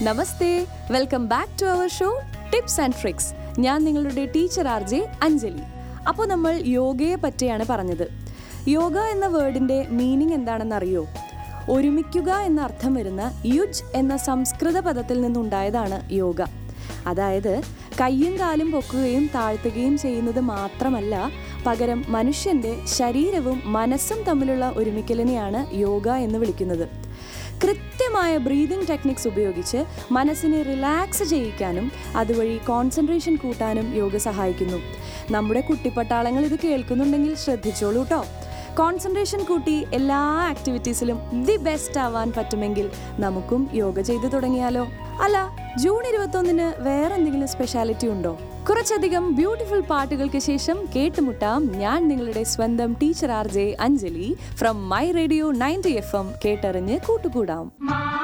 namaste welcome back to our show tips and tricks ഞാൻ നിങ്ങളുടെ teacher R J Anjali അപ്പോൾ നമ്മൾ യോഗയെ പറ്റിയാണ് പറഞ്ഞത് യോഗ എന്ന വേർഡിൻ്റെ മീനിങ് എന്താണെന്ന് അറിയോ ഒരുമിക്കുക എന്ന അർത്ഥം വരുന്ന യുജ് എന്ന സംസ്കൃത പദത്തിൽ നിന്നുണ്ടായതാണ് യോഗ അതായത് കയ്യും കാലും പൊക്കുകയും താഴ്ത്തുകയും ചെയ്യുന്നത് മാത്രമല്ല പകരം മനുഷ്യൻ്റെ ശരീരവും മനസ്സും തമ്മിലുള്ള ഒരുമിക്കലിനെയാണ് യോഗ എന്ന് വിളിക്കുന്നത് കൃത്യമായ ബ്രീതിങ് ടെക്നിക്സ് ഉപയോഗിച്ച് മനസ്സിനെ റിലാക്സ് ചെയ്യിക്കാനും അതുവഴി കോൺസെൻട്രേഷൻ കൂട്ടാനും യോഗ സഹായിക്കുന്നു നമ്മുടെ കുട്ടിപ്പട്ടാളങ്ങൾ ഇത് കേൾക്കുന്നുണ്ടെങ്കിൽ ശ്രദ്ധിച്ചോളൂ കേട്ടോ കോൺസെൻട്രേഷൻ കൂട്ടി എല്ലാ ആക്ടിവിറ്റീസിലും ദി ബെസ്റ്റ് ആവാൻ പറ്റുമെങ്കിൽ നമുക്കും യോഗ ചെയ്തു തുടങ്ങിയാലോ അല്ല ജൂൺ ഇരുപത്തൊന്നിന് വേറെ എന്തെങ്കിലും സ്പെഷ്യാലിറ്റി ഉണ്ടോ കുറച്ചധികം ബ്യൂട്ടിഫുൾ പാട്ടുകൾക്ക് ശേഷം കേട്ടുമുട്ടാം ഞാൻ നിങ്ങളുടെ സ്വന്തം teacher R J Anjali from my radio ninety F M കേട്ടറിഞ്ഞ് കൂട്ടുകൂടാം മാ